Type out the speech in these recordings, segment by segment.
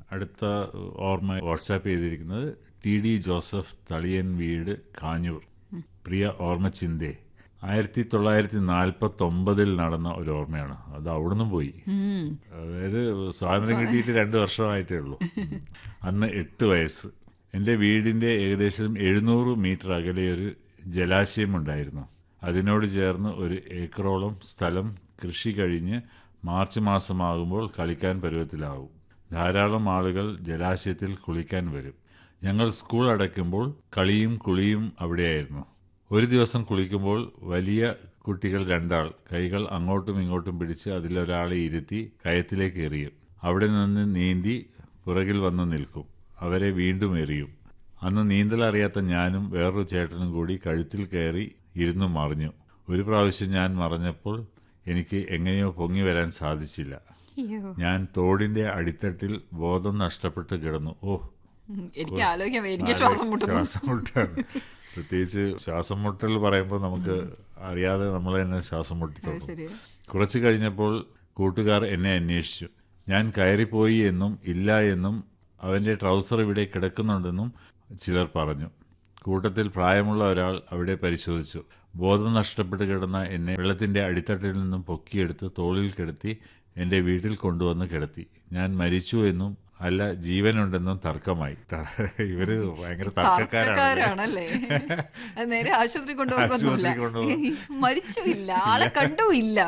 അടുത്ത ഓർമ്മ വാട്സാപ്പ് ചെയ്തിരിക്കുന്നത് ടി ഡി ജോസഫ് തളിയൻ വീട് കാഞ്ഞൂർ പ്രിയ ഓർമ്മച്ചിന്തേ ആയിരത്തി തൊള്ളായിരത്തി നാൽപ്പത്തി ഒമ്പതിൽ നടന്ന ഒരു ഓർമ്മയാണ് അത് അവിടുന്ന് പോയി അതായത് സ്വാതന്ത്ര്യം കിട്ടിയിട്ട് രണ്ട് വർഷമായിട്ടേ ഉള്ളൂ അന്ന് എട്ട് വയസ്സ് എൻ്റെ വീടിൻ്റെ ഏകദേശം എഴുന്നൂറ് മീറ്റർ അകലെ ഒരു ജലാശയം ഉണ്ടായിരുന്നു അതിനോട് ചേർന്ന് ഒരു ഏക്കറോളം സ്ഥലം കൃഷി കഴിഞ്ഞ് മാർച്ച് മാസമാകുമ്പോൾ കളിക്കാൻ പരുവത്തിലാവും ധാരാളം ആളുകൾ ജലാശയത്തിൽ കുളിക്കാൻ വരും ഞങ്ങൾ സ്കൂൾ അടയ്ക്കുമ്പോൾ കളിയും കുളിയും അവിടെയായിരുന്നു ഒരു ദിവസം കുളിക്കുമ്പോൾ വലിയ കുട്ടികൾ രണ്ടാൾ കൈകൾ അങ്ങോട്ടും ഇങ്ങോട്ടും പിടിച്ച് അതിലൊരാളെ ഇരുത്തി കയത്തിലേക്ക് എറിയും അവിടെ നിന്ന് നീന്തി പുറകിൽ വന്ന് നിൽക്കും അവരെ വീണ്ടും എറിയും അന്ന് നീന്തൽ അറിയാത്ത ഞാനും വേറൊരു ചേട്ടനും കൂടി കഴുത്തിൽ കയറി ഇരുന്നു മറിഞ്ഞു ഒരു പ്രാവശ്യം ഞാൻ മറിഞ്ഞപ്പോൾ എനിക്ക് എങ്ങനെയോ പൊങ്ങി വരാൻ സാധിച്ചില്ല അയ്യോ ഞാൻ തോടിന്റെ അടിത്തട്ടിൽ ബോധം നഷ്ടപ്പെട്ട് കിടന്നു ഓ ഉം, എനിക്ക് ആലോചിക്കാൻ വയ്യ. എനിക്ക് ശ്വാസം മുട്ടുന്നു ശ്വാസം മുട്ടാണ് പ്രത്യേകിച്ച് ശ്വാസം മുട്ടൽ പറയുമ്പോൾ നമുക്ക് അറിയാതെ നമ്മൾ തന്നെ ശ്വാസം മുട്ടി അത് തുടങ്ങും ശരിയാ കുറച്ച് കഴിഞ്ഞപ്പോൾ കൂട്ടുകാർ എന്നെ അന്വേഷിച്ചു ഞാൻ കയറിപ്പോയി എന്നും ഇല്ല എന്നും അവൻ്റെ ട്രൗസർ ഇവിടെ കിടക്കുന്നുണ്ടെന്നും ചിലർ പറഞ്ഞു കൂട്ടത്തിൽ പ്രായമുള്ള ഒരാൾ അവിടെ പരിശോധിച്ചു ബോധം നഷ്ടപ്പെട്ട് കിടന്ന എന്നെ വെള്ളത്തിൻ്റെ അടിത്തട്ടിൽ നിന്നും പൊക്കിയെടുത്ത് തോളിൽ കിടത്തി എൻ്റെ വീട്ടിൽ കൊണ്ടുവന്ന് കിടത്തി ഞാൻ മരിച്ചു എന്നും അല്ല ജീവനുണ്ടെന്നും തർക്കമായി ഇവര് ഭയങ്കര തർക്കക്കാരാണ് തർക്കക്കാരാണല്ലേ അത് നേരെ ആശുപത്രി കൊണ്ടുപോകൊന്നുമില്ല ആശുപത്രി കൊണ്ടുപോകും. മരിച്ചു ഇല്ല ആളെ കണ്ടുമില്ല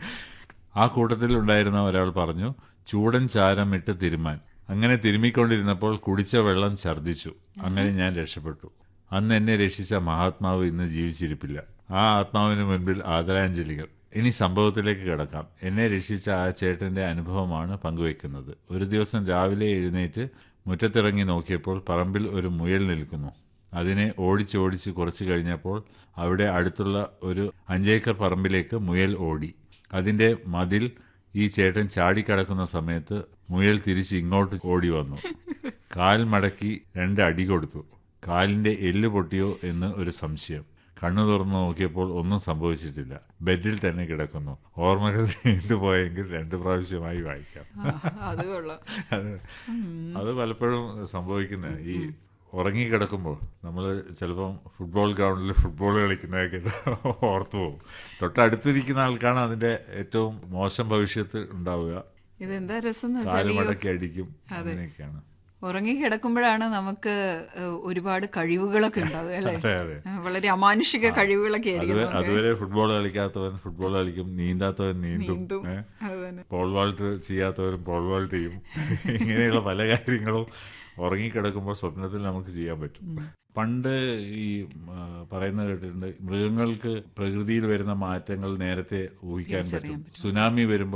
ആ കൂട്ടത്തിൽ ഉണ്ടായിരുന്ന ഒരാൾ പറഞ്ഞു ചൂടൻ ചാരം ഇട്ട് തിരുമാൻ അങ്ങനെ തിരുമ്മിക്കൊണ്ടിരുന്നപ്പോൾ കുടിച്ച വെള്ളം ഛർദ്ദിച്ചു അങ്ങനെ ഞാൻ രക്ഷപ്പെട്ടു അന്ന് എന്നെ രക്ഷിച്ച മഹാത്മാവ് ഇന്ന് ജീവിച്ചിരിപ്പില്ല ആ ആത്മാവിന് മുൻപിൽ ആദരാഞ്ജലികൾ ഇനി സംഭവത്തിലേക്ക് കിടക്കാം എന്നെ രക്ഷിച്ച ആ ചേട്ടന്റെ അനുഭവമാണ് പങ്കുവെക്കുന്നത് ഒരു ദിവസം രാവിലെ എഴുന്നേറ്റ് മുറ്റത്തിറങ്ങി നോക്കിയപ്പോൾ പറമ്പിൽ ഒരു മുയൽ നിൽക്കുന്നു അതിനെ ഓടിച്ചോടിച്ച് കുറച്ച് കഴിഞ്ഞപ്പോൾ അവിടെ അടുത്തുള്ള ഒരു അഞ്ചേക്കർ പറമ്പിലേക്ക് മുയൽ ഓടി അതിന്റെ മതിൽ ഈ ചേട്ടൻ ചാടിക്കടക്കുന്ന സമയത്ത് മുയൽ തിരിച്ച് ഇങ്ങോട്ട് ഓടി വന്നു കാൽ മടക്കി രണ്ട് അടി കൊടുത്തു കാലിന്റെ എല്ല് പൊട്ടിയോ എന്ന് ഒരു സംശയം കണ്ണു തുറന്നു നോക്കിയപ്പോൾ ഒന്നും സംഭവിച്ചിട്ടില്ല ബെഡിൽ തന്നെ കിടക്കുന്നു ഓർമ്മകൾ നീണ്ടുപോയെങ്കിൽ രണ്ട് പ്രാവശ്യമായി വായിക്കാം ആ, അത് കൊള്ളാം അത് അത് പലപ്പോഴും സംഭവിക്കുന്ന ഈ ഉറങ്ങിക്കിടക്കുമ്പോൾ നമ്മൾ ചിലപ്പം ഫുട്ബോൾ ഗ്രൗണ്ടിൽ ഫുട്ബോൾ കളിക്കുന്നതൊക്കെ ഓർത്തു പോകും തൊട്ടടുത്തിരിക്കുന്ന ആൾക്കാണ് അതിന്റെ ഏറ്റവും മോശം ഭവിഷ്യത്ത് ഉണ്ടാവുക ഇതെന്താ രസം എന്ന് വെച്ചാൽ ഈ കാലുമടക്കി അടിക്കും അങ്ങനെയൊക്കെയാണ് ഉറങ്ങി കിടക്കുമ്പോഴാണ് നമുക്ക് ഏഹ്, ഒരുപാട് കഴിവുകളൊക്കെ ഉണ്ടാവുക അല്ലേ അതെ അതെ ഏഹ്, വളരെ അമാനുഷിക കഴിവുകളൊക്കെ ആയിരിക്കും അതുവരെ അതുവരെ ഫുട്ബോൾ കളിക്കാത്തവൻ ഫുട്ബോൾ കളിക്കും നീന്താത്തവൻ നീന്തും നീന്തും ഏ? അത് തന്നെ പോൾ വാൾട്ട് ചെയ്യാത്തവരും പോൾ വാൾട്ട് ചെയ്യും ഇങ്ങനെയുള്ള പല കാര്യങ്ങളും ഉറങ്ങിക്കിടക്കുമ്പോൾ സ്വപ്നത്തിൽ നമുക്ക് ചെയ്യാൻ പറ്റും പണ്ട് ഈ ആ, പറയുന്നത് കേട്ടിട്ടുണ്ട് മൃഗങ്ങൾക്ക് പ്രകൃതിയിൽ വരുന്ന മാറ്റങ്ങൾ നേരത്തെ ഊഹിക്കാൻ പറ്റും സുനാമി വരുമ്പോൾ